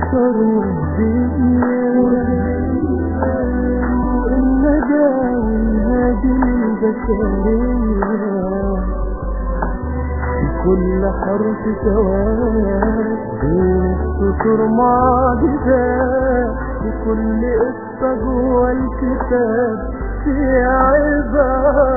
البشر والدنيا النجاة والهادي للبشرية في كل حرف سواد بين السطور معجزات في كل قصة جوه الكتاب في عباد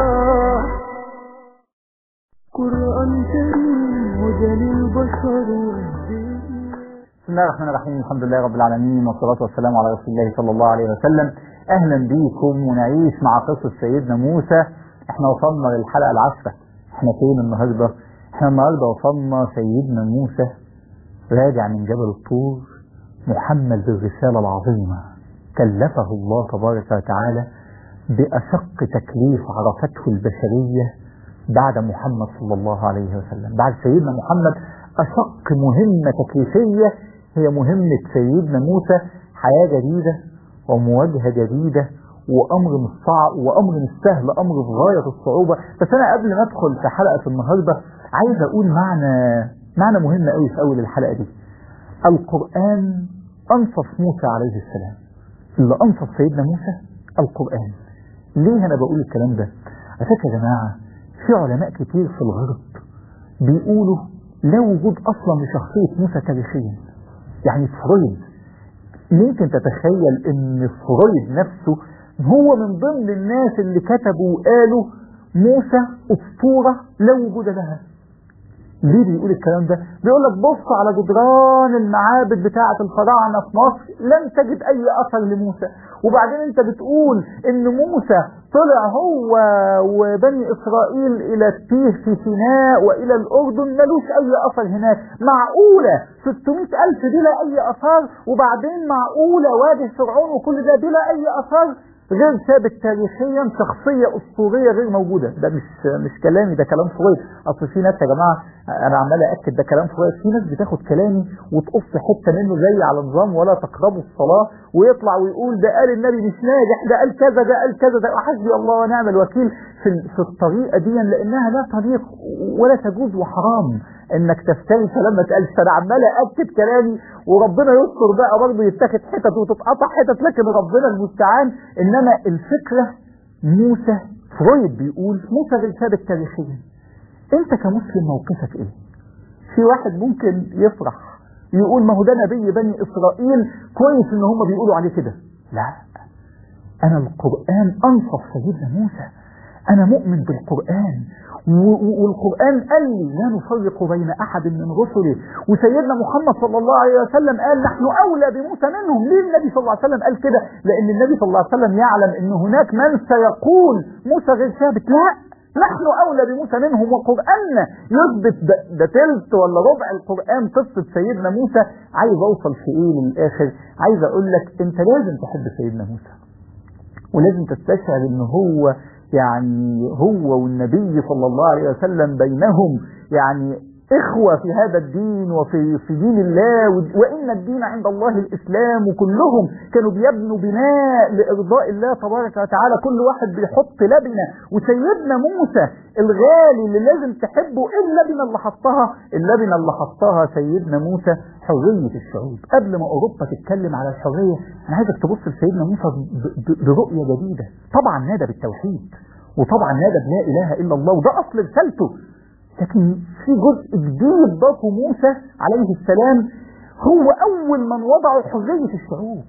قرآن كريم هدى للبشر والدنيا بسم الله الرحمن الرحيم الحمد لله رب العالمين والصلاة والسلام على رسول الله صلى الله عليه وسلم أهلا بيكم ونعيش مع قصة سيدنا موسى احنا وصلنا للحلقة العاشرة احنا فين النهاردة احنا النهاردة وصلنا سيدنا موسى راجع من جبل الطور محمل بالرسالة العظيمة كلفه الله تبارك وتعالى بأشق تكليف عرفته البشرية بعد محمد صلى الله عليه وسلم بعد سيدنا محمد أشق مهمة تكليفية هي مهمة سيدنا موسى حياة جديدة ومواجهة جديدة وأمر مش صعب وأمر مش سهل أمر في غاية الصعوبة بس أنا قبل ما أدخل في حلقة النهاردة عايز أقول معنى معنى مهم قوي في أول الحلقة دي القرآن أنصف موسى عليه السلام اللي أنصف سيدنا موسى القرآن ليه أنا بقول الكلام ده على فكرة يا جماعة في علماء كتير في الغرب بيقولوا لا وجود أصلا لشخصية موسى تاريخيا يعني فرويد ممكن تتخيل ان فرويد نفسه هو من ضمن الناس اللي كتبوا وقالوا موسى أسطورة لا وجود لها ليه بيقول الكلام ده بيقول لك بص على جدران المعابد بتاعة الفراعنة في مصر لم تجد اي اثر لموسى وبعدين انت بتقول ان موسى طلع هو وبني اسرائيل الى التيه في سيناء والى الاردن ملوش اي اثر هناك معقولة 600 الف بلا اي اثار وبعدين معقولة وادي فرعون وكل ده بلا اي اثار غير ثابت تاريخيا شخصية أسطورية غير موجودة ده مش مش كلامي ده كلام فرويد أصل في ناس يا جماعة أنا عمال أكد ده كلام فرويد في ناس بتاخد كلامي وتقص حتة منه زي على نظام ولا تقربوا الصلاة ويطلع ويقول ده قال النبي مش ناجح ده قال كذا ده قال كذا ده حسبي الله ونعم الوكيل في في الطريقة دي لأنها لا طريق ولا تجوز وحرام انك تفتري كلام ما تقالش فانا عمال اكد كلامي وربنا يستر بقى برضه يتاخد حتت وتتقطع حتت لكن ربنا المستعان انما الفكره موسى فرويد بيقول موسى غير ثابت تاريخيا انت كمسلم موقفك ايه؟ في واحد ممكن يفرح يقول ما هو ده نبي بني اسرائيل كويس ان هم بيقولوا عليه كده لا انا القران انصف سيدنا موسى انا مؤمن بالقران والقرآن قال لي لا نفرق بين أحد من رسله وسيدنا محمد صلى الله عليه وسلم قال نحن أولى بموسى منهم ليه النبي صلى الله عليه وسلم قال كده لأن النبي صلى الله عليه وسلم يعلم أن هناك من سيقول موسى غير ثابت لا نحن أولى بموسى منهم وقرآننا يثبت ده تلت ولا ربع القرآن قصة سيدنا موسى عايز أوصل في إيه للآخر عايز أقول لك أنت لازم تحب سيدنا موسى ولازم تستشعر ان هو يعني هو والنبي صلى الله عليه وسلم بينهم يعني إخوة في هذا الدين وفي في دين الله وإن الدين عند الله الإسلام وكلهم كانوا بيبنوا بناء لإرضاء الله تبارك وتعالى كل واحد بيحط لبنة وسيدنا موسى الغالي اللي لازم تحبه إيه اللبنة اللي حطها اللبنة اللي حطها سيدنا موسى حرية الشعوب قبل ما أوروبا تتكلم على الحرية أنا عايزك تبص لسيدنا موسى برؤية جديدة طبعا نادى بالتوحيد وطبعا نادى بلا إله إلا الله وده أصل رسالته لكن في جزء جديد ضافه موسى عليه السلام هو أول من وضعوا حرية الشعوب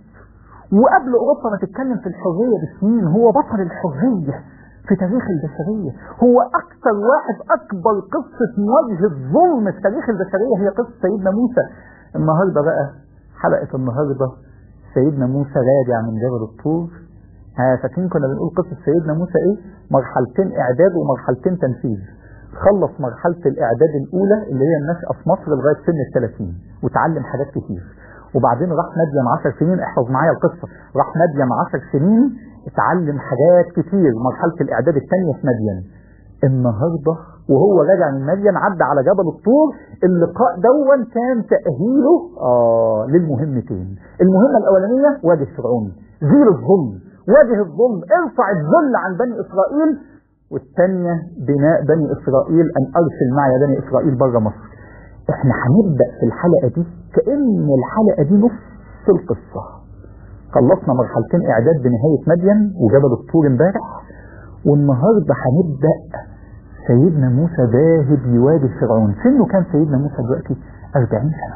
وقبل أوروبا ما تتكلم في الحرية بسنين هو بطل الحرية في تاريخ البشرية هو أكثر واحد أكبر قصة مواجهة ظلم في تاريخ البشرية هي قصة سيدنا موسى النهاردة بقى حلقة النهاردة سيدنا موسى راجع من جبل الطور فاكرين كنا بنقول قصة سيدنا موسى ايه مرحلتين اعداد ومرحلتين تنفيذ خلص مرحلة الإعداد الأولى اللي هي النشأة في مصر لغاية سن الثلاثين وتعلم حاجات كتير وبعدين راح مدين 10 سنين احفظ معايا القصة راح مدين 10 سنين اتعلم حاجات كتير مرحلة الإعداد الثانية في مدين النهاردة وهو راجع من مدين عدى على جبل الطور اللقاء دون كان تأهيله آه للمهمتين المهمة الأولانية واجه فرعون زيل الظلم واجه الظلم ارفع الذل عن بني إسرائيل والثانية بناء بني إسرائيل أن أرسل معي بني إسرائيل بره مصر احنا هنبدأ في الحلقة دي كأن الحلقة دي نص القصة خلصنا مرحلتين اعداد بنهاية مدين وجبل الطور امبارح والنهاردة هنبدأ سيدنا موسى ذاهب يواجه فرعون سنه كان سيدنا موسى دلوقتي 40 سنة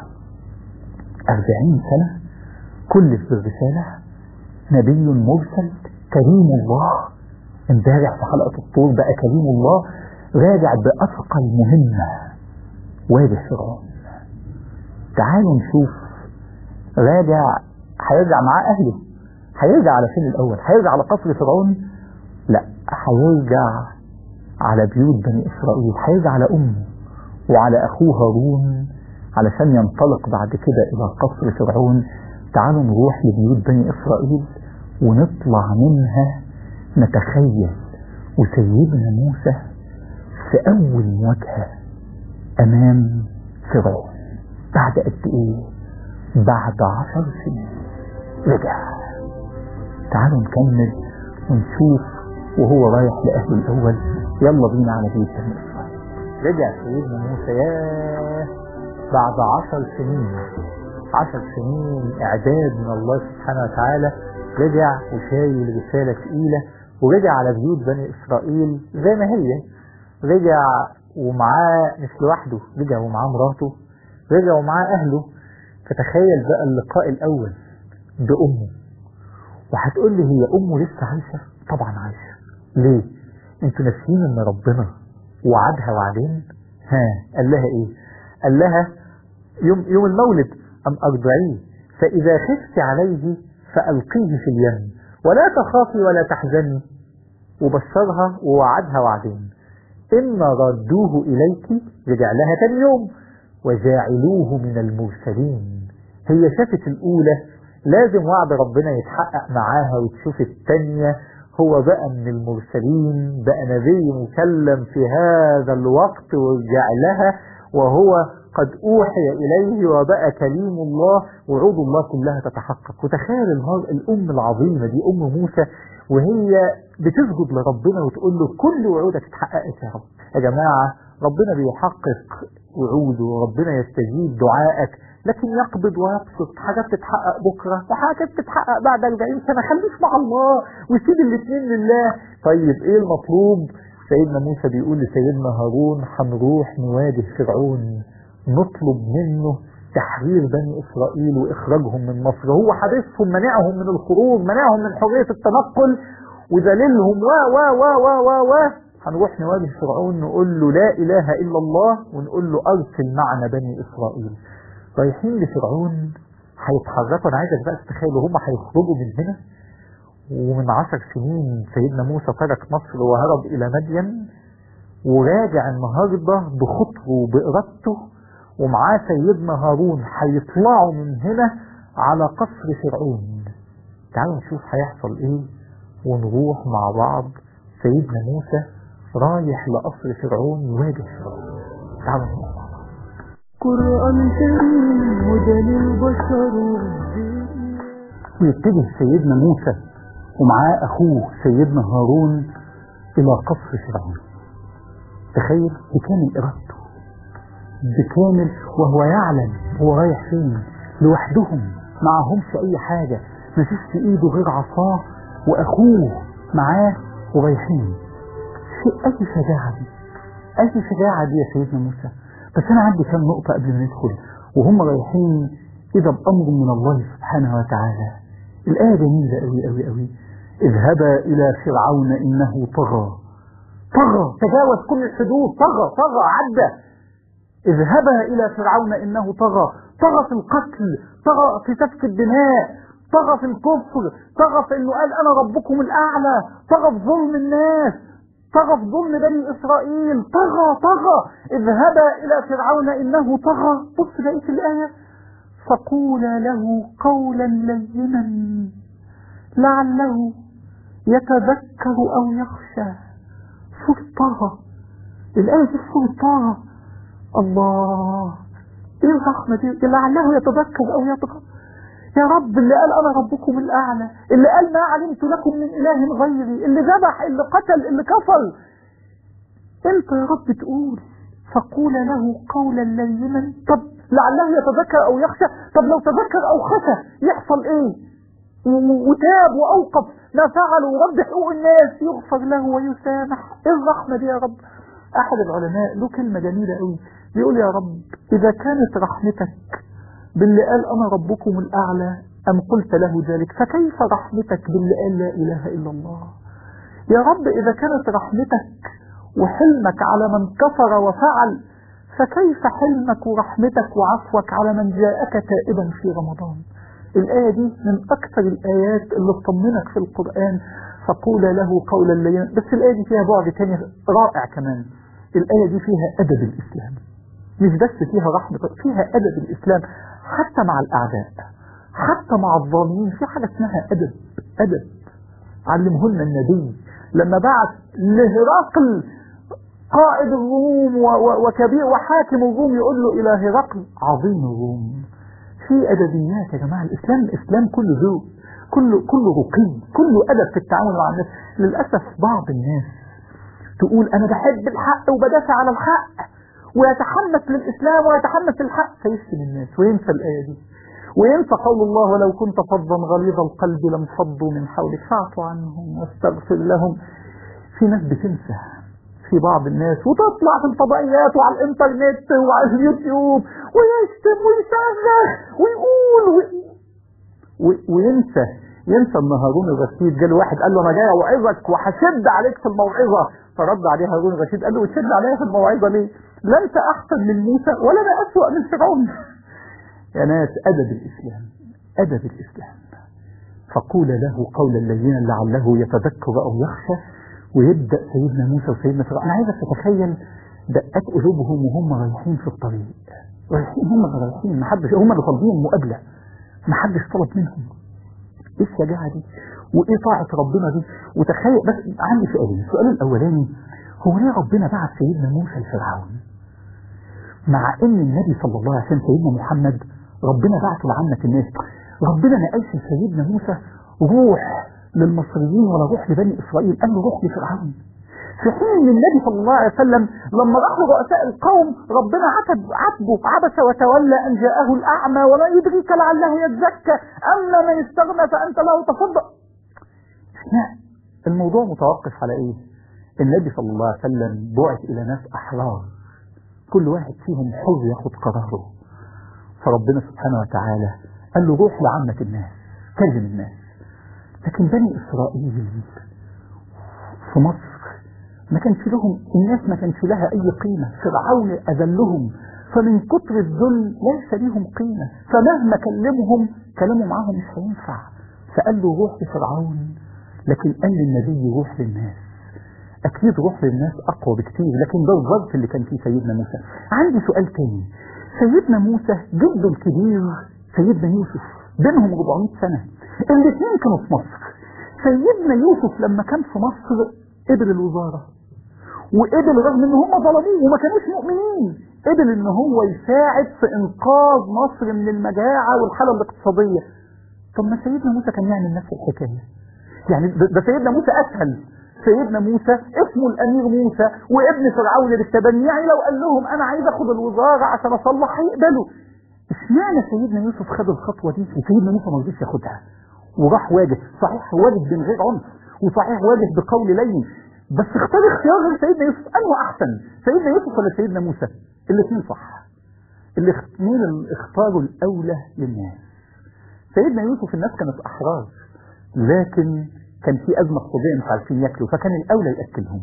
40 سنة كلف بالرسالة نبي مرسل كريم الله امبارح في حلقة الطور بقى كريم الله راجع بأثقل مهمة واجه فرعون تعالوا نشوف راجع هيرجع معاه أهله هيرجع على فين الأول هيرجع على قصر فرعون لا هيرجع على بيوت بني إسرائيل هيرجع على أمه وعلى أخوه هارون علشان ينطلق بعد كده إلى قصر فرعون تعالوا نروح لبيوت بني إسرائيل ونطلع منها نتخيل وسيدنا موسى في أول مواجهة أمام فرعون بعد قد إيه؟ بعد عشر سنين رجع تعالوا نكمل ونشوف وهو رايح لأهله الأول يلا بينا على بيت بني إسرائيل رجع سيدنا موسى ياه بعد عشر سنين عشر سنين إعداد من الله سبحانه وتعالى رجع وشايل رسالة تقيلة ورجع على بيوت بني إسرائيل زي ما هي رجع ومعاه مش لوحده رجع ومعاه مراته رجع ومعاه أهله فتخيل بقى اللقاء الأول بأمه وهتقول لي هي أمه لسه عايشة طبعا عايشة ليه انتوا ناسيين ان ربنا وعدها وعدين ها قال لها ايه قال لها يوم, يوم المولد أم أرضعيه فإذا خفت عليه فألقيه في اليم ولا تخافي ولا تحزني وبشرها ووعدها وعدين إن ردوه إليك رجع لها تاني يوم وجاعلوه من المرسلين هي شافت الأولى لازم وعد ربنا يتحقق معاها وتشوف التانية هو بقى من المرسلين بقى نبي مكلم في هذا الوقت ورجع لها وهو قد أوحي إليه وبقى كليم الله وعود الله كلها تتحقق وتخيل المرء الأم العظيمة دي أم موسى وهي بتسجد لربنا وتقول له كل وعودك اتحققت يا رب يا جماعة ربنا بيحقق وعوده وربنا يستجيب دعائك لكن يقبض ويبسط حاجات تتحقق بكرة وحاجات تتحقق بعد 40 سنة خليك مع الله وسيب الاثنين لله طيب ايه المطلوب سيدنا موسى بيقول لسيدنا هارون هنروح نواجه فرعون نطلب منه تحرير بني إسرائيل وإخراجهم من مصر هو حبسهم منعهم من الخروج منعهم من حرية التنقل وذللهم و و و و و و هنروح نواجه فرعون نقول له لا إله إلا الله ونقول له أرسل معنا بني إسرائيل رايحين لفرعون هيتحركوا أنا عايزك بقى تتخيلوا هم هيخرجوا من هنا ومن عشر سنين سيدنا موسى ترك مصر وهرب إلى مدين وراجع النهاردة بخطوه وبإرادته ومعاه سيدنا هارون هيطلعوا من هنا على قصر فرعون تعالوا نشوف هيحصل ايه ونروح مع بعض سيدنا موسى رايح لقصر فرعون يواجه فرعون تعالوا نروح مع بعض قرآن كريم هدى للبشر والدين ويتجه سيدنا موسى ومعاه أخوه سيدنا هارون إلى قصر فرعون تخيل بكامل إرادته بكامل وهو يعلم هو رايح فين لوحدهم معهمش أي حاجة مفيش في إيده غير عصاه وأخوه معاه ورايحين شيء أي شجاعة دي أي شجاعة دي يا سيدنا موسى بس أنا عندي كام نقطة قبل ما ندخل وهم رايحين إذا بأمر من الله سبحانه وتعالى الآية جميلة أوي أوي أوي اذهبا إلى فرعون إنه طغى طغى تجاوز كل الحدود طغى طغى عدى اذهبا إلى فرعون إنه طغى طغى في القتل طغى في سفك الدماء طغى في الكفر طغى في انه قال انا ربكم الاعلى طغى في ظلم الناس طغى في ظلم بني اسرائيل طغى طغى اذهبا الى فرعون انه طغى بص بقيه الايه فقولا له قولا لينا لعله يتذكر او يخشى سورة طه الآية دي سورة طه الله ايه الرحمة دي لعله يتذكر او يطغى يا رب اللي قال انا ربكم الاعلى اللي قال ما علمت لكم من اله غيري اللي ذبح اللي قتل اللي كفر انت يا رب تقول فقول له قولا لينا طب لعله يتذكر او يخشى طب لو تذكر او خشى يحصل ايه و- وتاب واوقف ما فعل ورد حقوق الناس يغفر له ويسامح ايه الرحمه دي يا رب احد العلماء له كلمه جميله قوي بيقول يا رب اذا كانت رحمتك باللي قال انا ربكم الاعلى ام قلت له ذلك فكيف رحمتك باللي قال لا اله الا الله يا رب إذا كانت رحمتك وحلمك على من كفر وفعل فكيف حلمك ورحمتك وعفوك على من جاءك تائبا في رمضان الآية دي من أكثر الآيات اللي تطمنك في القرآن فقول له قولا لينا بس الآية دي فيها بعد تاني رائع كمان الآية دي فيها أدب الإسلام مش بس فيها رحمة فيها أدب الإسلام حتى مع الأعداء حتى مع الظالمين في حاجة اسمها أدب أدب علمه لنا النبي لما بعت لهرقل قائد الروم و- و- وكبير وحاكم الروم يقول له إلى هرقل عظيم الروم في أدبيات يا جماعة الإسلام الإسلام كله ذوق كله كله رقي كله أدب في التعامل مع الناس للأسف بعض الناس تقول أنا بحب الحق وبدافع على الحق ويتحمس للإسلام ويتحمس للحق فيشتم الناس وينسى الآية دي وينسى قول الله ولو كنت فظا غليظ القلب لانفضوا من حولك فاعف عنهم واستغفر لهم في ناس بتنسى في بعض الناس وتطلع في الفضائيات وعلى الانترنت وعلى اليوتيوب ويشتم ويصرخ ويقول و... و... وينسى ينسى ان هارون الرشيد جاله واحد قال له انا جاي اوعظك وهشد عليك في الموعظه فرد عليه هارون الرشيد قال له وتشد عليا في الموعظه ليه؟ لا انت احسن من موسى ولا انا اسوأ من فرعون يا ناس أدب الإسلام أدب الإسلام فقول له قولا لينا لعله يتذكر أو يخشى ويبدأ سيدنا موسى وسيدنا فرعون أنا عايزك تتخيل دقات قلوبهم وهم رايحين في الطريق رايحين هم اللي رايحين ما حدش هم اللي طالبين المقابلة ما حدش طلب منهم ايه الشجاعة دي وايه طاعة ربنا دي وتخيل بس عندي سؤالين السؤال الاولاني هو ليه ربنا بعت سيدنا موسى لفرعون مع ان النبي صلى الله عليه وسلم سيدنا محمد ربنا بعته لعامة الناس ربنا ما قالش لسيدنا موسى روح للمصريين ولا روح لبني اسرائيل قال له روح لفرعون في حين ان النبي صلى الله عليه وسلم لما راح لرؤساء القوم ربنا عتب عتبه عبس وتولى ان جاءه الاعمى ولا يدريك لعله يزكى اما من استغنى فانت له تصدق لا الموضوع متوقف على ايه النبي صلى الله عليه وسلم بعث الى ناس احرار كل واحد فيهم حر ياخد قراره فربنا سبحانه وتعالى قال له روح لعامة الناس كلم الناس لكن بني إسرائيل في مصر ما كانش لهم الناس ما كانش لها أي قيمة فرعون أذلهم فمن كتر الذل ليس ليهم قيمة فمهما كلمهم كلامه معاهم مش هينفع فقال له روح لفرعون لكن قال للنبي روح للناس أكيد روح للناس أقوى بكتير لكن ده الظرف اللي كان فيه سيدنا موسى عندي سؤال تاني سيدنا موسى جده الكبير سيدنا يوسف بينهم 400 سنة الاثنين كانوا في مصر سيدنا يوسف لما كان في مصر قبل الوزارة وقبل رغم ان هم ظلموه وما كانوش مؤمنين قبل ان هو يساعد في انقاذ مصر من المجاعة والحالة الاقتصادية طب ما سيدنا موسى كان يعمل نفس الحكاية يعني ده ده سيدنا موسى اسهل سيدنا موسى اسمه الامير موسى وابن فرعون للتبني يعني لو قال لهم انا عايز اخد الوزاره عشان اصلح هيقبلوا اشمعنى سيدنا يوسف خد الخطوه دي وسيدنا موسى ما رضيش ياخدها وراح واجه صحيح واجه من غير عنف وصحيح واجه بقول لين بس اختار اختيار غير سيدنا يوسف انه احسن سيدنا يوسف ولا سيدنا موسى الاثنين صح الاثنين اختاروا الاولى للناس سيدنا يوسف الناس كانت احرار لكن كان في أزمة اقتصادية مش عارفين ياكلوا فكان الأولى يأكلهم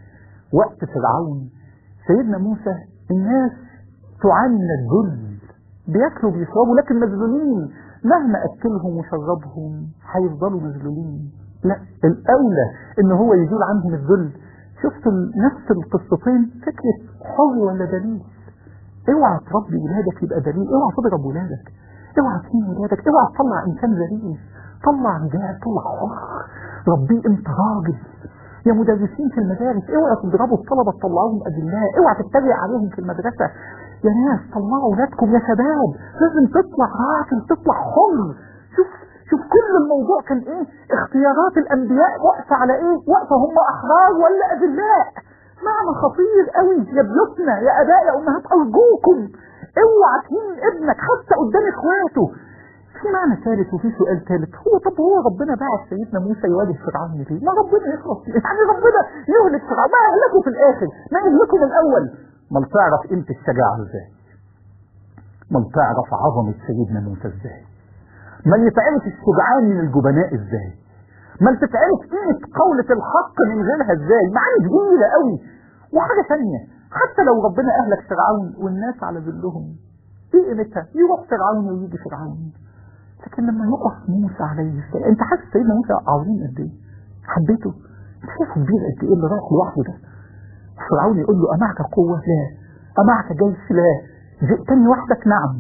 وقت فرعون سيدنا موسى الناس تعاني من الذل بياكلوا بيشربوا لكن مذلولين مهما أكلهم وشربهم هيفضلوا مذلولين لا الأولى إن هو يزول عنهم الذل شفت نفس القصتين فكرة حر ولا دليل اوعى تربي ولادك يبقى دليل اوعى تضرب ولادك اوعى تهين ولادك اوعى تطلع انسان ذليل طلع رجال طلع حر ربيه انت راجل يا مدرسين في المدارس اوعى تضربوا الطلبه تطلعوهم اذلاء اوعى تتريق عليهم في المدرسه يا ناس طلعوا ولادكم يا شباب لازم تطلع راجل تطلع حر شوف شوف كل الموضوع كان ايه اختيارات الانبياء واقفه على ايه واقفه هم احرار ولا اذلاء معنى خطير قوي يا بيوتنا يا اباء يا امهات ارجوكم اوعى تهين ابنك حتى قدام اخواته في معنى ثالث وفي سؤال ثالث هو طب هو ربنا بعت سيدنا موسى يواجه فرعون ليه؟ ما ربنا يخلص يعني ربنا يهلك فرعون ما اهلكه في الاخر ما يهلكه من الاول ما تعرف قيمه الشجاعه ازاي ما تعرف عظمه سيدنا موسى ازاي ما يتعرف الشجعان من الجبناء ازاي ما تتعرف قيمه قولة الحق من غيرها ازاي معاني كبيره قوي وحاجه ثانيه حتى لو ربنا اهلك فرعون والناس على ذلهم ايه قيمتها؟ يروح فرعون ويجي فرعون لكن لما يقف موسى عليه السلام انت حاسس سيدنا موسى عظيم قد ايه؟ حبيته؟ انت شايفه كبير قد ايه اللي رايح لوحده ده؟ فرعون يقول له أمعك قوة؟ لا أمعك جيش؟ لا جئتني وحدك؟ نعم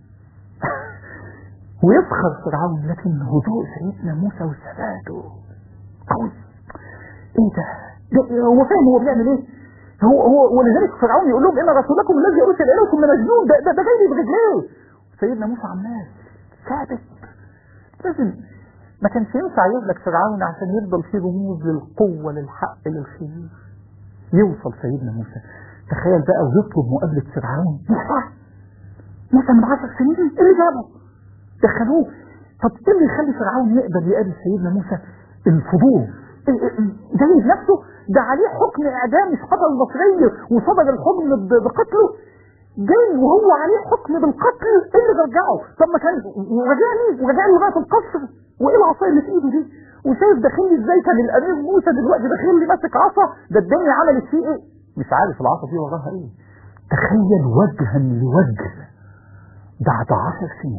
ويفخر فرعون لكن هدوء سيدنا موسى وثباته قوي ايه ده؟ ده هو فاهم هو بيعمل ايه؟ هو هو ولذلك فرعون يقول لهم ان رسولكم الذي ارسل اليكم لمجنون ده ده, ده جاي برجليه سيدنا موسى عمال ثابت لازم ما كانش ينفع يهلك فرعون عشان يفضل فيه رموز للقوة للحق للخير يوصل سيدنا موسى تخيل بقى ويطلب مقابلة فرعون موسى موسى من عشر سنين ايه اللي جابه دخلوه طب ايه اللي يخلي فرعون يقدر يقابل سيدنا موسى الفضول جاي بنفسه ده عليه حكم اعدام مش قتل مصري وصدر الحكم بقتله جاي وهو عليه حكم بالقتل ايه اللي رجعه طب ما كان ورجعني ورجعني لغايه القصر وايه العصايه اللي في ايده دي وشايف داخل لي ازاي كان الامير موسى دلوقتي داخل لي ماسك عصا ده الدنيا عملت فيه ايه مش عارف العصا دي وراها ايه تخيل وجها لوجه بعد عشر سنين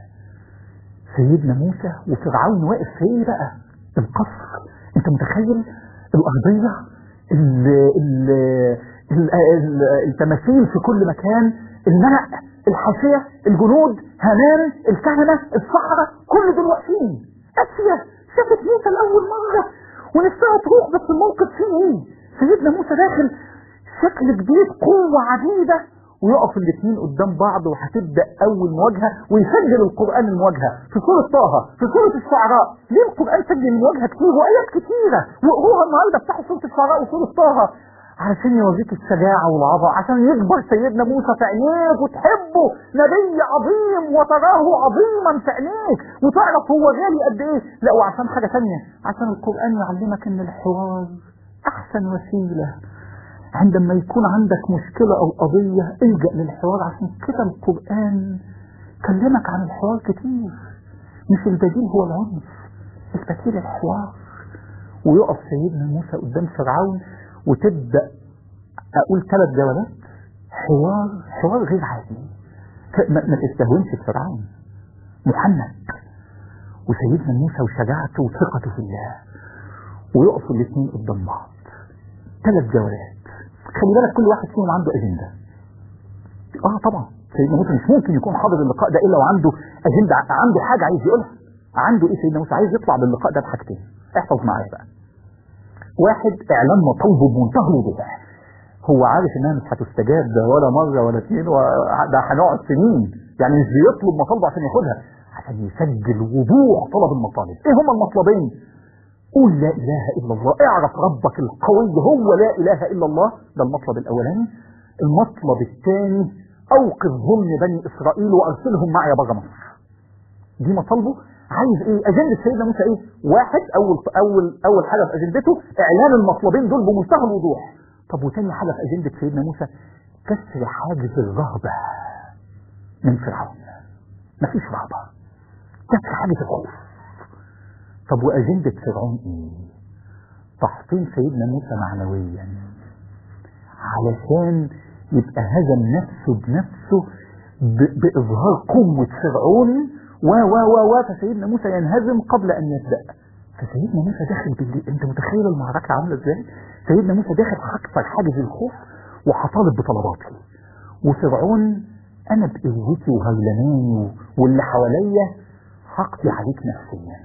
سيدنا موسى وفرعون واقف في ايه بقى القصر انت متخيل الارضيه ال ال التماثيل في كل مكان الملأ الحاشية الجنود هامان الكهنة الصحراء كل دول واقفين أسيا شافت موسى لأول مرة ونفسها تروح بس الموقف فيه ايه سيدنا موسى داخل شكل جديد قوة عديدة ويقف الاثنين قدام بعض وهتبدا اول مواجهه ويسجل القران المواجهه في سوره طه في سوره الشعراء ليه القران سجل المواجهه كتير وايات كتيره وقروها النهارده افتحوا سوره الشعراء وسوره طه علشان يوريك الشجاعة والعظمة عشان يكبر سيدنا موسى في عينيك وتحبه نبي عظيم وتراه عظيما في عينيك وتعرف هو غالي قد ايه لا وعشان حاجة ثانيه عشان القرآن يعلمك ان الحوار احسن وسيلة عندما يكون عندك مشكلة او قضية الجأ للحوار عشان كده القرآن كلمك عن الحوار كتير مش البديل هو العنف البديل الحوار ويقف سيدنا موسى قدام فرعون وتبدأ أقول ثلاث جولات حوار حوار غير عادي ما, ما تستهونش بفرعون محنك وسيدنا موسى وشجاعته وثقته في الله ويقفوا الاثنين قدام بعض ثلاث جولات خلي بالك كل واحد فيهم عنده أجندة اه طبعا سيدنا موسى مش ممكن يكون حاضر اللقاء ده الا وعنده اجنده عنده حاجه عايز يقولها عنده ايه سيدنا موسى عايز يطلع باللقاء ده بحاجتين احفظ معايا بقى واحد اعلان مطلوب بمنتهى الوضوح هو عارف انها مش هتستجاب ده ولا مره ولا اثنين ده هنقعد سنين يعني مش بيطلب مطالبه عشان ياخدها عشان يسجل وضوح طلب المطالب ايه هما المطلبين قول لا اله الا الله اعرف ربك القوي هو لا اله الا الله ده المطلب الاولاني المطلب الثاني اوقف ظلم بني اسرائيل وارسلهم معي بره مصر دي مطالبه عايز ايه اجنده سيدنا موسى ايه واحد اول اول اول حاجه في اجندته اعلان المطلبين دول بمنتهى الوضوح طب وتاني حاجه في اجنده سيدنا موسى كسر حاجز الرهبه من فرعون مفيش رهبه كسر حاجز الخوف طب واجنده فرعون ايه تحطيم سيدنا موسى معنويا علشان يبقى هزم نفسه بنفسه باظهار قوه فرعون و و و و فسيدنا موسى ينهزم قبل ان يبدا فسيدنا موسى داخل بالليل انت متخيل المعركه عامله ازاي سيدنا موسى داخل هكسر حاجز الخوف وهطالب بطلباتي وفرعون انا بقوتي وهيلماني واللي حواليا هقضي عليك نفسيا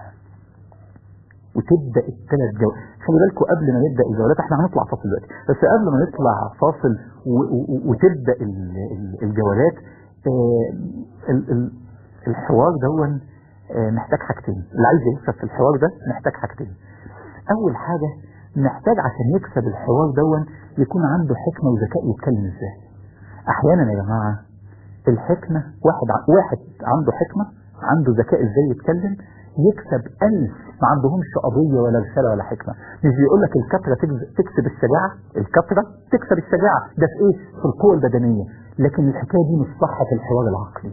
وتبدا الثلاث جولات خلي بالكم قبل ما نبدا الجولات احنا هنطلع فاصل دلوقتي بس قبل ما نطلع فاصل وتبدا الجولات الحوار دون محتاج حاجتين اللي عايز يكسب في الحوار ده محتاج حاجتين اول حاجة محتاج عشان يكسب الحوار دون يكون عنده حكمة وذكاء يتكلم ازاي احيانا يا جماعة الحكمة واحد ع- واحد عنده حكمة عنده ذكاء ازاي يتكلم يكسب ألف ما عندهمش قضية ولا رسالة ولا حكمة مش بيقول لك الكثرة تكز- تكسب الشجاعة الكثرة تكسب الشجاعة ده في ايه في القوة البدنية لكن الحكاية دي مش صح في الحوار العقلي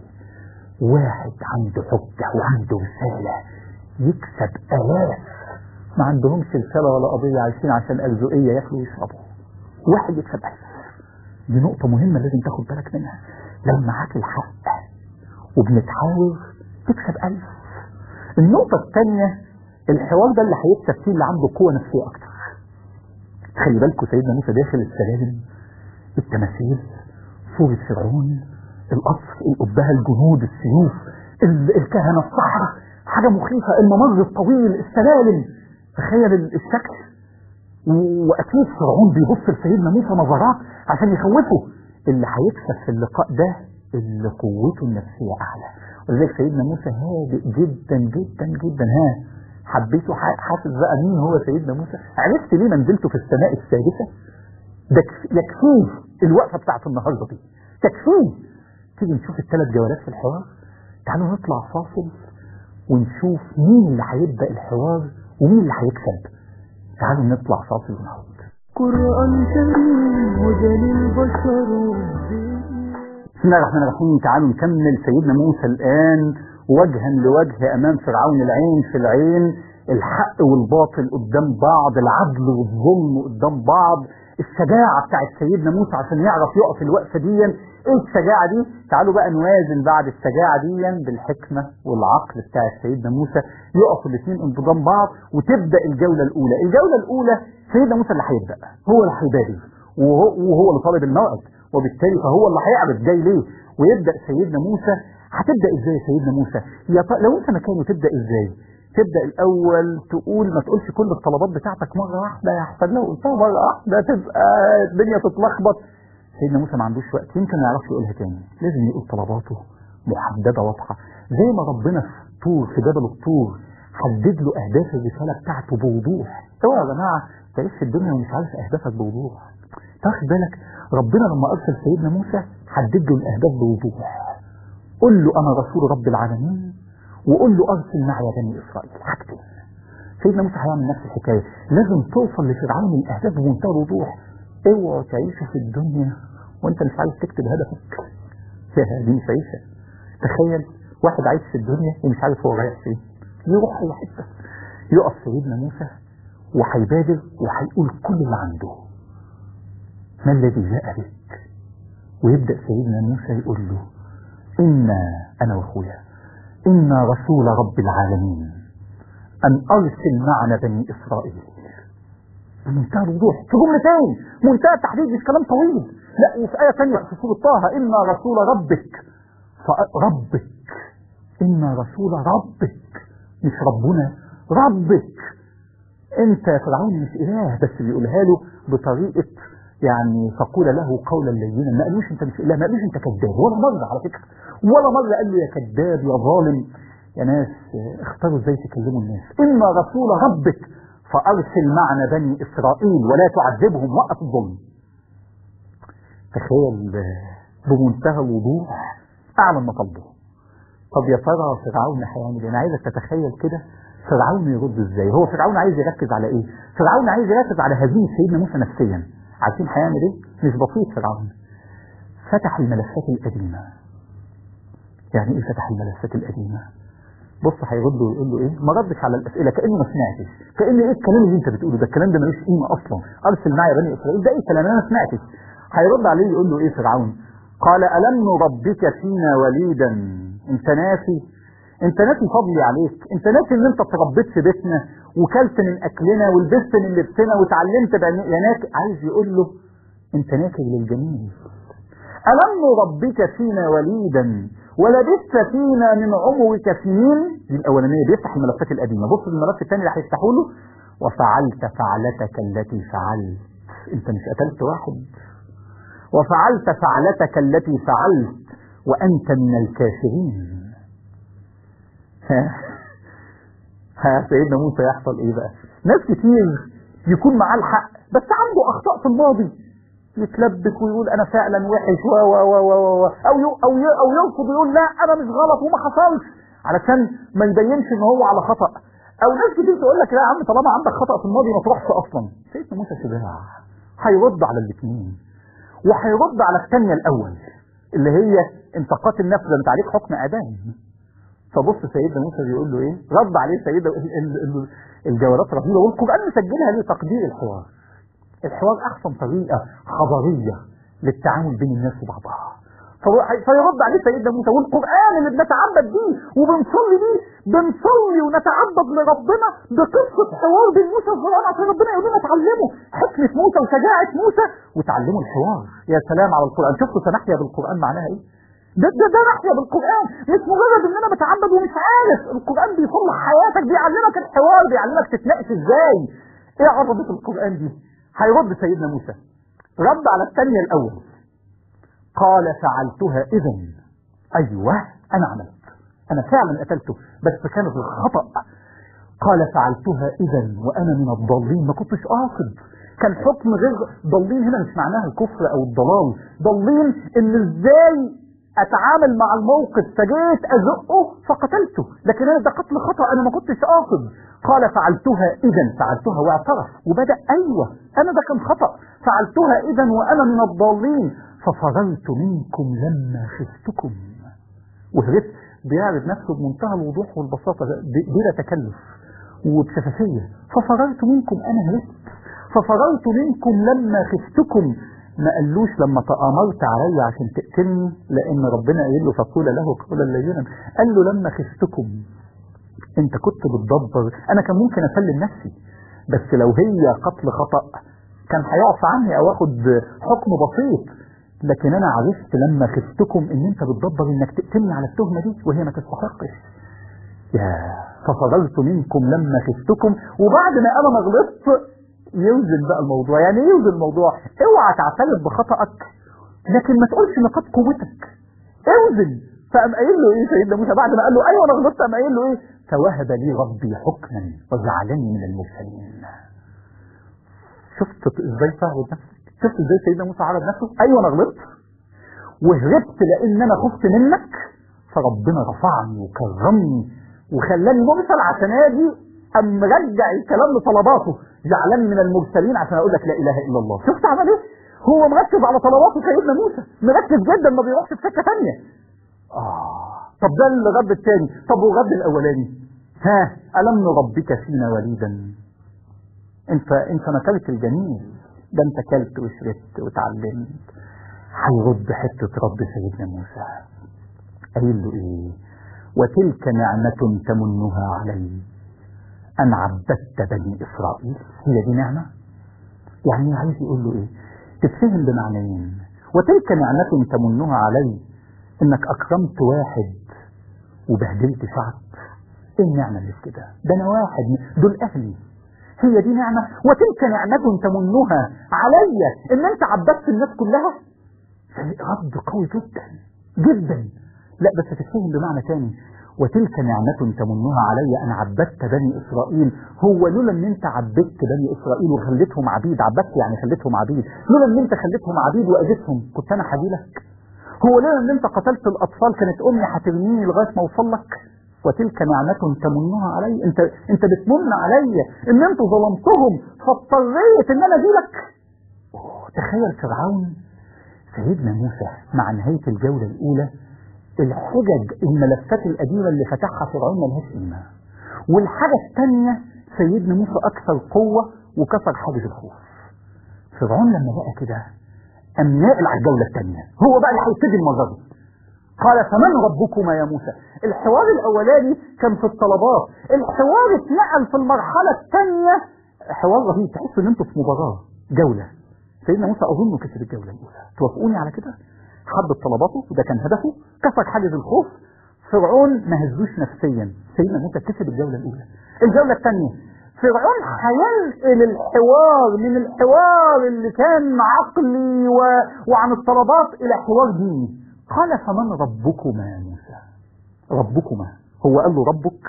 واحد عنده حجة وعنده رسالة يكسب آلاف ما عندهمش رسالة ولا قضية عايشين عشان أرزقية ياكلوا ويشربوا واحد يكسب ألف دي نقطة مهمة لازم تاخد بالك منها لو معاك الحق وبنتحاور تكسب ألف النقطة الثانية الحوار ده اللي هيكسب فيه اللي عنده قوة نفسية أكتر خلي بالكوا سيدنا موسى داخل السلالم التماثيل صورة فرعون القصر الأبهة الجنود السيوف ال- الكهنة الصحراء حاجة مخيفة الممر الطويل السلالم تخيل ال- الشكل و- وأكيد فرعون بيبص لسيدنا موسى نظرات عشان يخوفه اللي هيكسب في اللقاء ده اللي قوته النفسية أعلى ولذلك سيدنا موسى هادئ جدا جدا جدا ها حبيته ح- حاسس بقى مين هو سيدنا موسى عرفت ليه منزلته في السماء السادسة ده كف- يكفيه الوقفة بتاعت النهاردة دي تكفيه تيجي نشوف الثلاث جولات في الحوار تعالوا نطلع فاصل ونشوف مين اللي هيبدأ الحوار ومين اللي هيكسب تعالوا نطلع فاصل ونعود قرآن كريم هدى للبشر والدين بسم الله الرحمن الرحيم تعالوا نكمل سيدنا موسى الآن وجها لوجه أمام فرعون العين في العين الحق والباطل قدام بعض العدل والظلم قدام بعض الشجاعة بتاعت سيدنا موسى عشان يعرف يقف الوقفة دي ايه الشجاعة دي تعالوا بقى نوازن بعد الشجاعة دي بالحكمة والعقل بتاع سيدنا موسى يقفوا الاثنين انضمام بعض وتبدأ الجولة الأولى الجولة الأولى سيدنا موسى اللي هيبدأ هو اللي هيبادر وهو, وهو اللي طالب الموعد وبالتالي فهو اللي هيعرف جاي ليه ويبدأ سيدنا موسى هتبدأ ازاي يا سيدنا موسى يا ط... لو انت مكانه تبدأ ازاي تبدأ الأول تقول ما تقولش كل الطلبات بتاعتك مرة واحدة يا أحسن لو قلتها مرة واحدة تبقى الدنيا تتلخبط سيدنا موسى ما عندوش وقت يمكن ما يعرفش يقولها تاني لازم يقول طلباته محددة واضحة زي ما ربنا في طور في جبل الطور حدد له أهداف الرسالة بتاعته بوضوح اوعى يا جماعة تعيش في الدنيا ومش عارف أهدافك بوضوح تاخد بالك ربنا لما أرسل سيدنا موسى حدد له الأهداف بوضوح قل له أنا رسول رب العالمين وقل له أرسل معي بني إسرائيل حاجتين سيدنا موسى هيعمل نفس الحكاية لازم توصل لفرعون الأهداف بمنتهى الوضوح اوعى تعيش في الدنيا وانت مش عارف تكتب هدفك يا دي مش عيشة تخيل واحد عايش في الدنيا ومش عارف هو رايح فين يروح اي حته يقف سيدنا موسى وهيبادر وهيقول كل اللي عنده ما الذي جاء بك ويبدأ سيدنا موسى يقول له إنا أنا وأخويا إنا رسول رب العالمين أن أرسل معنا بني إسرائيل بمنتهى الوضوح في جملتين منتهى التحديد مش كلام طويل لا وفي آية ثانية في سورة طه إنا رسول ربك فربك إنا رسول ربك مش ربنا ربك انت فرعون مش اله بس بيقولها له بطريقة يعني فقول له قولا لينا ما قالوش انت مش اله ما قالوش انت كذاب ولا مرة على فكرة ولا مرة قال له يا كذاب يا ظالم يا ناس اختاروا ازاي تكلموا الناس اما رسول ربك فارسل معنا بني اسرائيل ولا تعذبهم وقف الظلم تخيل بمنتهى الوضوح اعلن مطلبه طب يا ترى فرعون هيعمل ايه؟ انا عايزك تتخيل كده فرعون يرد ازاي هو فرعون عايز يركز على ايه فرعون عايز يركز على هزيمه سيدنا موسى نفسيا عارفين هيعمل ايه مش بسيط فرعون فتح الملفات القديمه يعني ايه فتح الملفات القديمه بص هيرد ويقول له ايه ما ردش على الاسئله كانه ما سمعتش كان ايه الكلام اللي انت بتقوله ده الكلام ده ملوش قيمه اصلا ارسل معي بني اسرائيل ده ايه كلام انا ما سمعتش هيرد عليه يقول له ايه فرعون قال الم نربك فينا وليدا انت ناسي انت ناسي فضلي عليك انت ناسي ان انت اتربيت في بيتنا وكلت من اكلنا ولبست من لبسنا وتعلمت بيانات عايز يقول له انت ناكر للجميل ألم نربك فينا وليدا ولبثت فينا من عمرك سنين دي الأولانية بيفتح الملفات القديمة بص الملف الثاني اللي هيفتحوا له وفعلت فعلتك التي فعلت انت مش قتلت واحد وفعلت فعلتك التي فعلت وأنت من الكافرين ها ها سيدنا موسى يحصل ايه بقى ناس كتير يكون معاه الحق بس عنده اخطاء في الماضي يتلبك ويقول انا فعلا وحش و و و و و او يو او يو او يرفض ويقول لا انا مش غلط وما حصلش علشان ما يبينش ان هو على خطأ او ناس كتير تقول لك لا يا عم طالما عندك خطأ في الماضي ما تروحش اصلا سيدنا موسى شجاع هيرد على الاثنين وهيرد على الثانية الاول اللي هي انتقاد النفس ده انت عليك حكم اعدام فبص سيدنا موسى بيقول له ايه رد عليه سيدنا ال- ال- ال- الجوارات رهيبه والقران مسجلها لتقدير الحوار الحوار احسن طريقه حضاريه للتعامل بين الناس وبعضها فهو- فيرد عليه سيدنا موسى والقران اللي بنتعبد بيه وبنصلي بيه بنصلي ونتعبد لربنا بقصه حوار بين موسى وفرعون عشان ربنا يقول لنا اتعلموا حكمه موسى وشجاعه موسى وتعلموا الحوار يا سلام على القران شفتوا تنحيا بالقران معناها ايه ده ده ده ناحية بالقرآن مش مجرد ان انا بتعبد ومش عارف القرآن بيصلح حياتك بيعلمك الحوار بيعلمك تتناقش ازاي ايه عظمة القرآن دي هيرد سيدنا موسى رد على الثانية الاول قال فعلتها اذا ايوه انا عملت انا فعلا قتلته بس كان في الخطأ قال فعلتها اذا وانا من الضالين ما كنتش قاصد كان حكم غير ضالين هنا مش معناها الكفر او الضلال ضالين ان ازاي اتعامل مع الموقف فجيت ازقه فقتلته لكن انا ده قتل خطا انا ما كنتش قاصد قال فعلتها اذا فعلتها واعترف وبدا ايوه انا ده كان خطا فعلتها اذا وانا من الضالين ففررت منكم لما خفتكم وهربت بيعرض نفسه بمنتهى الوضوح والبساطه ب- بلا تكلف وبشفافيه ففررت منكم انا هربت ففررت منكم لما خفتكم ما قالوش لما تآمرت علي عشان تقتلني لأن ربنا قايل له فقول له قولا لينا قال له لما خفتكم انت كنت بتدبر انا كان ممكن اسلم نفسي بس لو هي قتل خطأ كان هيقف عني او اخد حكم بسيط لكن انا عرفت لما خفتكم ان انت بتدبر انك تقتلني على التهمة دي وهي ما تستحقش يا ففررت منكم لما خفتكم وبعد ما انا ما غلطت يوزن بقى الموضوع يعني ايه يوزن الموضوع اوعى تعترف بخطأك لكن ما تقولش نقاط قوتك اوزن فقام قايل له ايه سيدنا موسى بعد ما قال له ايوه انا غلطت قام قايل له ايه فوهب لي ربي حكما وجعلني من المرسلين شفت ازاي تعرض نفسك شفت ازاي سيدنا موسى عرض نفسه ايوه انا غلطت وهربت لان انا خفت منك فربنا رفعني وكرمني وخلاني مرسل عشان اجي ام مرجع الكلام لطلباته جعلني من المرسلين عشان اقول لك لا اله الا الله شفت عمل ايه هو مركز على طلباته سيدنا موسى مركز جدا ما بيروحش في سكه ثانيه اه طب ده الرد الثاني طب والرد الاولاني ها الم نربك فينا وليدا انت انت ما كلت الجميل ده انت كلت وشربت وتعلمت هيرد حته رب سيدنا موسى قايل له ايه وتلك نعمة تمنها علي أن عبدت بني إسرائيل هي دي نعمة يعني عايز يقول له إيه تتفهم بمعنيين وتلك نعمة تمنها علي إنك أكرمت واحد وبهدلت شعب إيه النعمة اللي في كده ده أنا واحد دول أهلي هي دي نعمة وتلك نعمة تمنها علي إن أنت عبدت الناس كلها رد قوي جدا جدا لا بس تتفهم بمعنى تاني وتلك نعمة تمنها علي أن عبدت بني إسرائيل هو لولا أن أنت عبدت بني إسرائيل وخليتهم عبيد عبدت يعني خليتهم عبيد لولا أن أنت خليتهم عبيد وأذيتهم كنت أنا حبيلك هو لولا أن أنت قتلت الأطفال كانت أمي هترميني لغاية ما أوصل لك وتلك نعمة تمنها علي أنت أنت بتمن علي أن أنت ظلمتهم فاضطريت أن أنا أجيلك أوه، تخيل فرعون سيدنا موسى مع نهاية الجولة الأولى الحجج الملفات القديمة اللي فتحها فرعون ملهاش قيمة والحاجة الثانية سيدنا موسى أكثر قوة وكسر حاجز الخوف فرعون لما لقى كده قام ناقل على الجولة الثانية هو بقى اللي هيبتدي المرة دي قال فمن ربكما يا موسى الحوار الأولاني كان في الطلبات الحوار اتنقل في المرحلة الثانية حوار رهيب تحس ان انتوا في مباراة جولة سيدنا موسى أظنه كسب الجولة الأولى توافقوني على كده حدد طلباته وده كان هدفه كسر حاجز الخوف فرعون ما هزوش نفسيا سيدنا موسى كسب الجولة الأولى الجولة الثانية فرعون هينقل الحوار من الحوار اللي كان عقلي و... وعن الطلبات إلى حوار ديني قال فمن ربكما يا موسى ربكما هو قال له ربك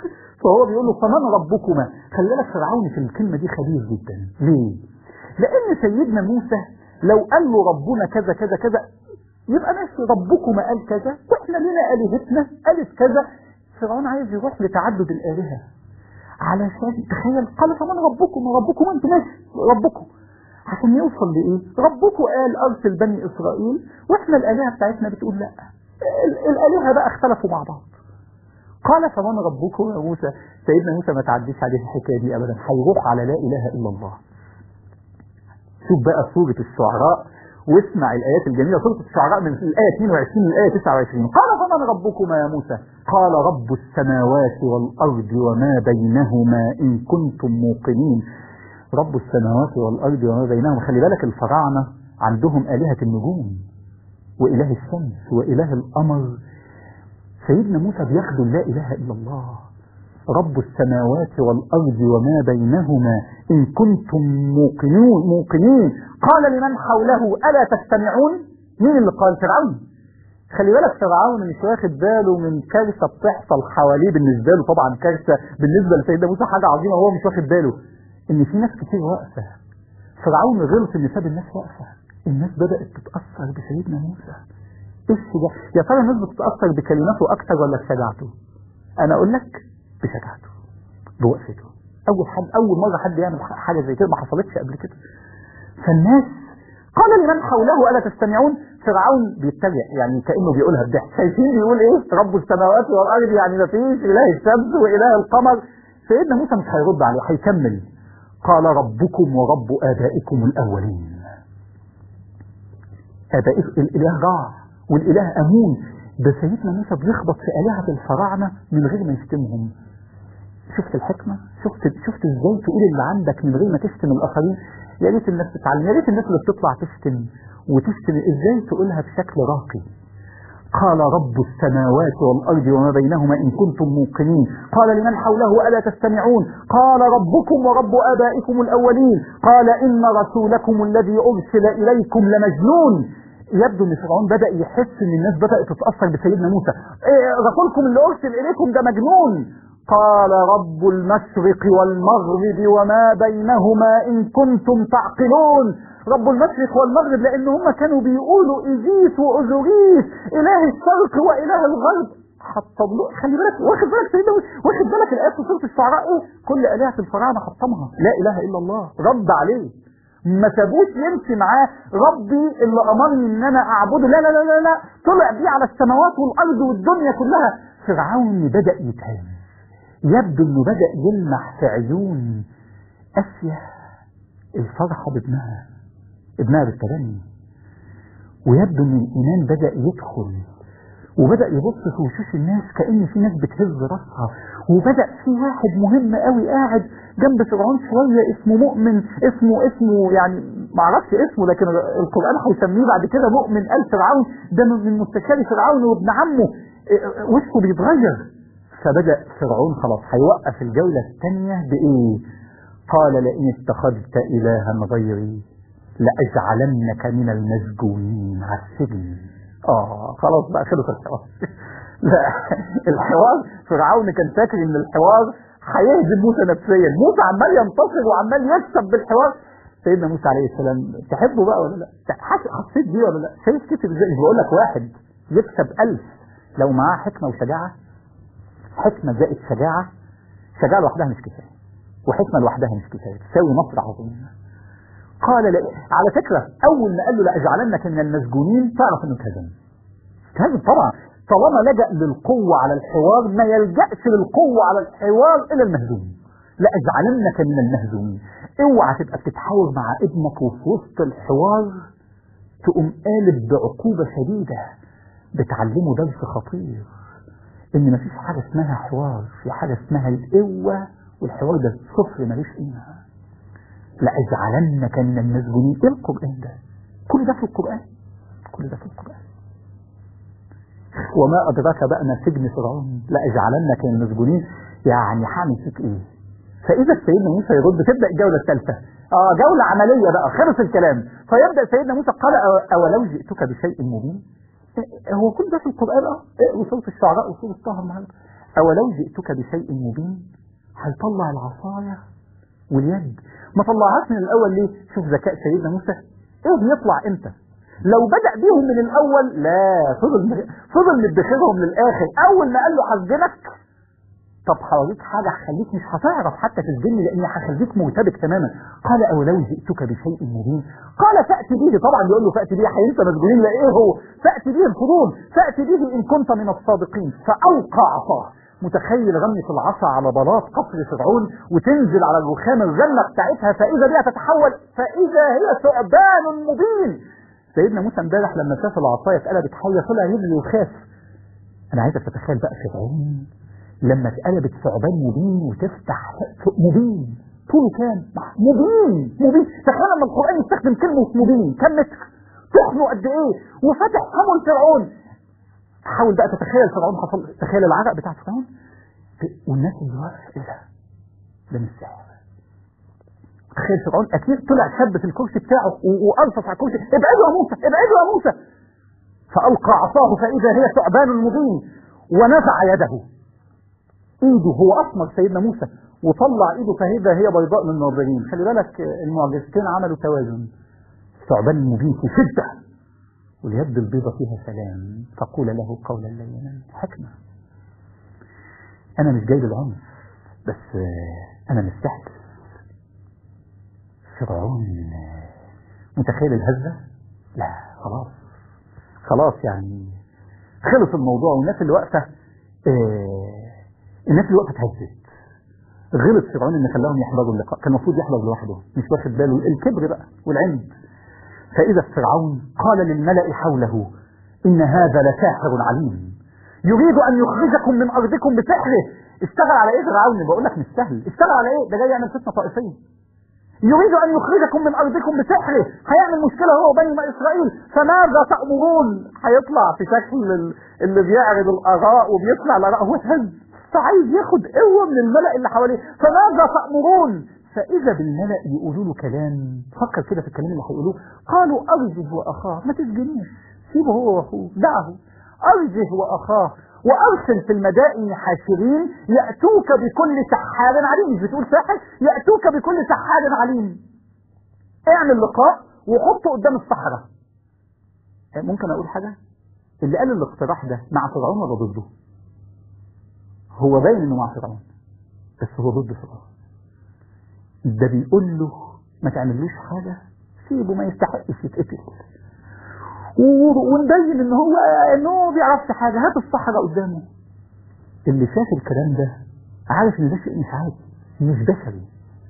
فهو بيقول له فمن ربكما خلي بالك فرعون في الكلمة دي خبيث جدا ليه لأن سيدنا موسى لو قال له ربنا كذا كذا كذا يبقى ماشي ربكما قال كذا واحنا لنا آلهتنا قالت كذا فرعون عايز يروح لتعدد الآلهة علشان تخيل قال فمن ربكم ربكم انتم ماشي ربكم عشان يوصل لإيه ربكم قال أرسل بني إسرائيل وإحنا الآلهة بتاعتنا بتقول لا ال- الآلهة بقى اختلفوا مع بعض قال فمن ربكم يا موسى سيدنا موسى ما تعديش عليه الحكاية دي أبدا هيروح على لا إله إلا الله شوف بقى سورة الشعراء واسمع الآيات الجميلة سورة الشعراء من الآية 22 للآية 29 قال فمن ربكما يا موسى قال رب السماوات والأرض وما بينهما إن كنتم موقنين رب السماوات والأرض وما بينهما خلي بالك الفراعنة عندهم آلهة النجوم وإله الشمس وإله القمر سيدنا موسى بياخدوا لا إله إلا الله رب السماوات والأرض وما بينهما إن كنتم موقنون موقنين قال لمن حوله ألا تستمعون مين اللي قال فرعون خلي بالك فرعون مش واخد باله من كارثة بتحصل حواليه بالنسبة له طبعا كارثة بالنسبة لسيدنا موسى حاجة عظيمة هو مش واخد باله إن في ناس كتير واقفة فرعون غلط إن ساب الناس واقفة الناس بدأت تتأثر بسيدنا موسى ايش ده يا ترى الناس بتتأثر بكلماته أكتر ولا بشجاعته أنا أقول لك بشجاعته بوقفته أول حد أول مرة حد يعمل حاجة زي كده ما حصلتش قبل كده فالناس قال لمن حوله ألا تستمعون فرعون بيتريق يعني كأنه بيقولها بضحك شايفين بيقول إيه رب السماوات والأرض يعني ما فيش إله الشمس وإله القمر سيدنا موسى مش هيرد عليه هيكمل قال ربكم ورب آبائكم الأولين آبائكم الإله جار والإله أمون ده سيدنا موسى بيخبط في آلهة الفراعنة من غير ما يشتمهم شفت الحكمة شفت شفت ازاي تقول اللي عندك من غير ما تشتم الآخرين يا ريت الناس تتعلم يا ريت الناس اللي بتطلع تشتم وتشتم ازاي تقولها بشكل راقي قال رب السماوات والأرض وما بينهما إن كنتم موقنين قال لمن حوله ألا تستمعون قال ربكم ورب آبائكم الأولين قال إن رسولكم الذي أرسل إليكم لمجنون يبدو ان فرعون بدا يحس ان الناس بدات تتاثر بسيدنا موسى إيه رسولكم اللي ارسل اليكم ده مجنون قال رب المشرق والمغرب وما بينهما ان كنتم تعقلون رب المشرق والمغرب لان هم كانوا بيقولوا ايزيس واوزوريس اله الشرق واله الغرب حطم له خلي بالك واخد بالك سيدنا موسى واخد بالك الايات في سوره الشعراء ايه كل الهه الفراعنه حطمها لا اله الا الله رد عليه ما سابوش يمشي معاه ربي اللي امرني ان انا اعبده لا لا لا لا, لا. طلع بيه على السماوات والارض والدنيا كلها فرعون بدا يتهان يبدو انه بدا يلمح في عيون اسيا الفرحه بابنها ابنها بالتبني ويبدو ان الايمان بدا يدخل وبدا يبص في وشوش الناس كان في ناس بتهز راسها وبدا في واحد مهم قوي قاعد جنب فرعون شويه اسمه مؤمن اسمه اسمه يعني ما اعرفش اسمه لكن القران هيسميه بعد كده مؤمن ال فرعون ده من مستشار فرعون وابن عمه وشه بيتغير فبدا فرعون خلاص هيوقف الجوله الثانيه بايه؟ قال لئن اتخذت الها غيري لاجعلنك من المسجونين على السجن اه خلاص بقى خلص الحوار لا الحوار فرعون كان فاكر ان الحوار هيهزم موسى نفسيا موسى عمال ينتصر وعمال يكسب بالحوار سيدنا موسى عليه السلام تحبه بقى ولا لا حسيت بيه ولا لا شايف كتب ازاي بقول لك واحد يكسب ألف لو معاه حكمة وشجاعة حكمة زائد شجاعة شجاعة لوحدها مش كفاية وحكمة لوحدها مش كفاية تساوي نصر عظيم قال لا على فكرة أول ما قال له لأجعلنك من المسجونين تعرف إنه اتهزم اتهزم طبعا طالما لجأ للقوة على الحوار ما يلجأش للقوة على الحوار إلى المهزوم لأجعلنك من المهزومين اوعى تبقى بتتحاور مع ابنك وفي وسط الحوار تقوم قالب بعقوبة شديدة بتعلمه درس خطير ان مفيش حاجة اسمها حوار في حاجة اسمها القوة والحوار ده صفر ملوش قيمة لأجعلنك من المسجونين ايه القرآن ده كل ده في القرآن كل ده في القرآن وما أدراك بقى ما سجن فرعون لأجعلنك من المسجونين يعني هعمل فيك ايه فإذا سيدنا موسى يرد تبدأ الجولة الثالثة اه جولة عملية بقى خلص الكلام فيبدأ سيدنا موسى قال أولو جئتك بشيء مبين هو كل ده في القرآن اه اقروا سورة الشعراء وسورة طه النهارده أولو جئتك بشيء مبين هيطلع العصاية واليد ما طلعهاش من الاول ليه شوف ذكاء سيدنا موسى ايه يطلع امتى لو بدأ بيهم من الاول لا فضل فضل مدخلهم للاخر اول ما قال له هسجنك طب هوريك حاجة هخليك مش هتعرف حتى تسجني لاني هخليك مرتبك تماما قال اولو جئتك بشيء مبين قال فأتي به طبعا بيقول له فأتي به هينسى مسجونين لا ايه هو فأتي به الفضول فأتي به ان كنت من الصادقين فألقى عصاه متخيل رمية العصا على بلاط قصر فرعون وتنزل على الرخام الرمة بتاعتها فإذا بها تتحول فإذا هي ثعبان مبين سيدنا موسى امبارح لما شاف العصاية اتقلبت حية طلع يجري وخاف أنا عايزك تتخيل بقى فرعون لما اتقلبت ثعبان مبين وتفتح مبين طوله كام؟ مبين مبين تخيل لما القرآن يستخدم كلمة مبين كم متر؟ تخنه قد ايه؟ وفتح حمل فرعون حاول بقى تتخيل فرعون حصل تخيل العرق بتاع فرعون والناس اللي واقفه ايه ده؟ ده مش سحر تخيل فرعون اكيد طلع شاب في الكرسي بتاعه وارفف على الكرسي ابعدوا يا موسى ابعدوا يا موسى فالقى عصاه فاذا هي ثعبان مبين ونزع يده ايده هو اسمر سيدنا موسى وطلع ايده فاذا هي بيضاء للناظرين خلي بالك المعجزتين عملوا توازن ثعبان مبين في شده واليد البيضة فيها سلام فقول له قولا لينا حكمة أنا مش جاي بالعنف بس أنا مستحدث فرعون متخيل الهزة لا خلاص خلاص يعني خلص الموضوع والناس اللي واقفة آه الناس اللي واقفة اتهزت غلط فرعون ان خلاهم يحضروا اللقاء كان المفروض يحضر لوحده مش واخد باله الكبر بقى والعند فإذا فرعون قال للملأ حوله إن هذا لساحر عليم يريد أن يخرجكم من أرضكم بسحره اشتغل على إيه فرعون بقول لك مش سهل اشتغل على إيه ده جاي يعمل فتنة طائفية يريد أن يخرجكم من أرضكم بسحره هيعمل مشكلة هو وبني إسرائيل فماذا تأمرون هيطلع في شكل اللي بيعرض الآراء وبيطلع الآراء هو اتهز فعايز ياخد قوة من الملأ اللي حواليه فماذا تأمرون فإذا بالملأ يقولوا له كلام فكر كده في الكلام اللي هيقولوه قالوا أرجه وأخاه ما تسجنوش سيبه هو وأخوه دعه أرجه وأخاه وأرسل في المدائن حاشرين يأتوك بكل سحار عليم مش بتقول ساحر يأتوك بكل سحار عليم اعمل لقاء وحطه قدام الصحراء ممكن أقول حاجة اللي قال الاقتراح ده مع فرعون ولا ضده هو باين انه مع فرعون بس هو ضد فرعون ده بيقول له ما تعملوش حاجة سيبه ما يستحقش يتقتل ونبين ان هو ان هو ما بيعرفش حاجة هات الصحراء قدامه اللي شاف الكلام ده عارف ان ده شيء مش عادي مش بشري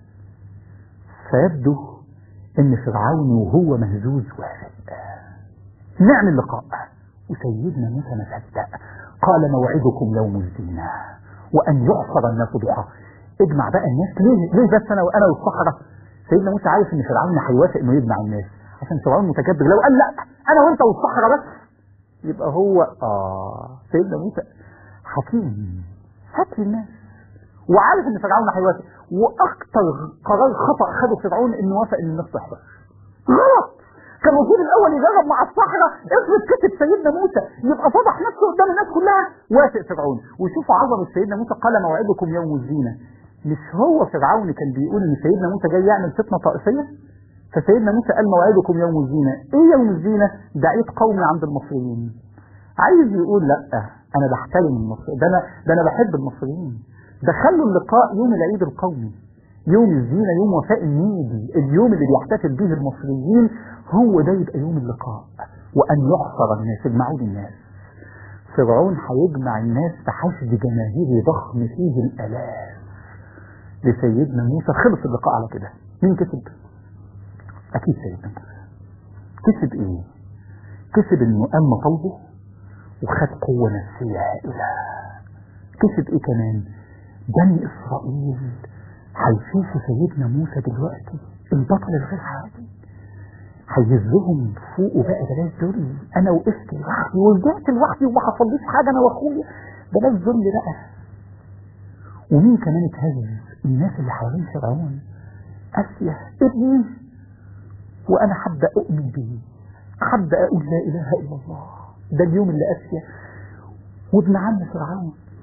فيبدو ان فرعون وهو مهزوز وافق نعمل لقاء وسيدنا موسى ما صدق قال موعدكم يوم الزينة وان يحصر الناس ضحى اجمع بقى الناس ليه ليه بس انا وانا والصحراء سيدنا موسى عارف ان فرعون هيوافق انه يجمع الناس عشان فرعون متكبر لو قال لا انا وانت والصحراء بس يبقى هو اه سيدنا موسى حكيم هات لي الناس وعارف ان فرعون هيوافق واكتر قرار خطا خده فرعون انه وافق ان الناس تحضر غلط كان المفروض الاول يجرب مع الصحراء افرض كتب سيدنا موسى يبقى فضح نفسه قدام الناس كلها وافق فرعون وشوفوا عظمه سيدنا موسى قال موعدكم يوم الزينه مش هو فرعون كان بيقول ان سيدنا موسى جاي يعمل فتنه طائفيه فسيدنا موسى قال موعدكم يوم الزينه ايه يوم الزينه ده عيد قومي عند المصريين عايز يقول لا انا بحترم المصريين ده انا ده انا بحب المصريين ده خلوا اللقاء يوم العيد القومي يوم الزينة يوم وفاء النيدي اليوم اللي بيحتفل به المصريين هو ده يبقى يوم اللقاء وأن يحصر الناس يجمعون الناس فرعون هيجمع الناس في حشد جماهيري ضخم فيه الآلاف لسيدنا موسى خلص اللقاء على كده مين كسب؟ أكيد سيدنا موسى كسب إيه؟ كسب إنه قام طلبه وخد قوة نفسية هائلة كسب إيه كمان؟ بني إسرائيل هيشوفوا سيدنا موسى دلوقتي البطل الغير عادي هيهزهم فوق بقى بلاش ذل انا وقفت لوحدي ورجعت لوحدي وما حصليش حاجه انا واخويا بلاش ذل بقى ومين كمان اتهز الناس اللي حوالين فرعون اسيا ابني وانا حابه اؤمن به حابه اقول لا اله الا الله ده اليوم اللي اسيا وابن عم فرعون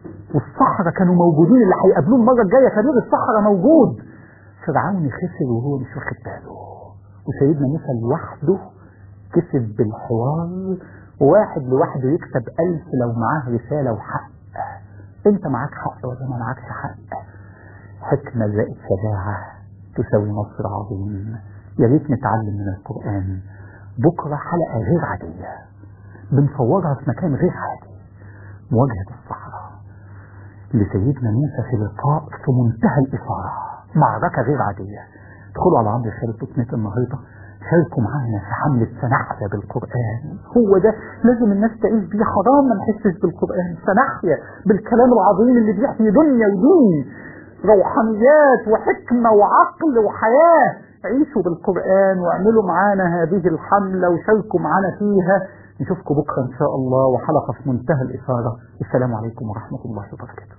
والصحراء كانوا موجودين اللي هيقابلوه المرة الجاية كبير الصحراء موجود فرعون خسر وهو مش واخد باله وسيدنا موسى لوحده كسب بالحوار وواحد لوحده يكسب ألف لو معاه رسالة وحق انت معاك حق ولا ما معاكش حق حكمة زائد شجاعة تساوي نصر عظيم يا ريت نتعلم من القرآن بكرة حلقة غير عادية بنصورها في مكان غير عادي مواجهة الصحراء لسيدنا موسى في لقاء في منتهى الإثارة معركة غير عادية ادخلوا على عمرو خالد دوت نت النهارده شاركوا معانا في حملة سنحيا بالقرآن هو ده لازم الناس تعيش بيه حرام ما نحسش بالقرآن سنحيا بالكلام العظيم اللي بيحيي دنيا ودين روحانيات وحكمة وعقل وحياة عيشوا بالقرآن واعملوا معانا هذه الحملة وشاركوا معانا فيها نشوفكم بكرة إن شاء الله وحلقة في منتهى الإثارة السلام عليكم ورحمة الله وبركاته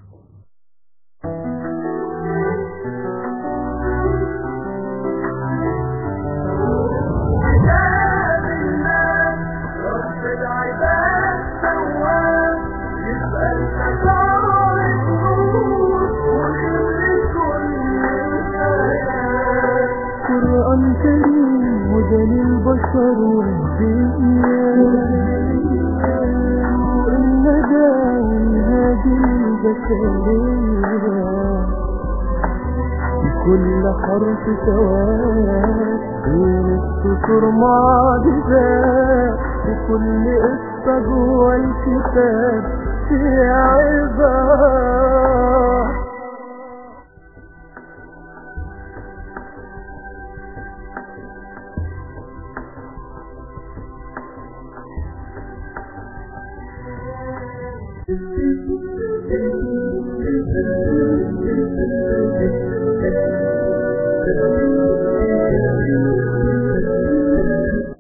قرآن كريم هدى للبشر والنجاة والهادي للبشرية كل حرف سواد بين السطور معجزات وكل قصة جوه الكتاب فيها عباد Thank you.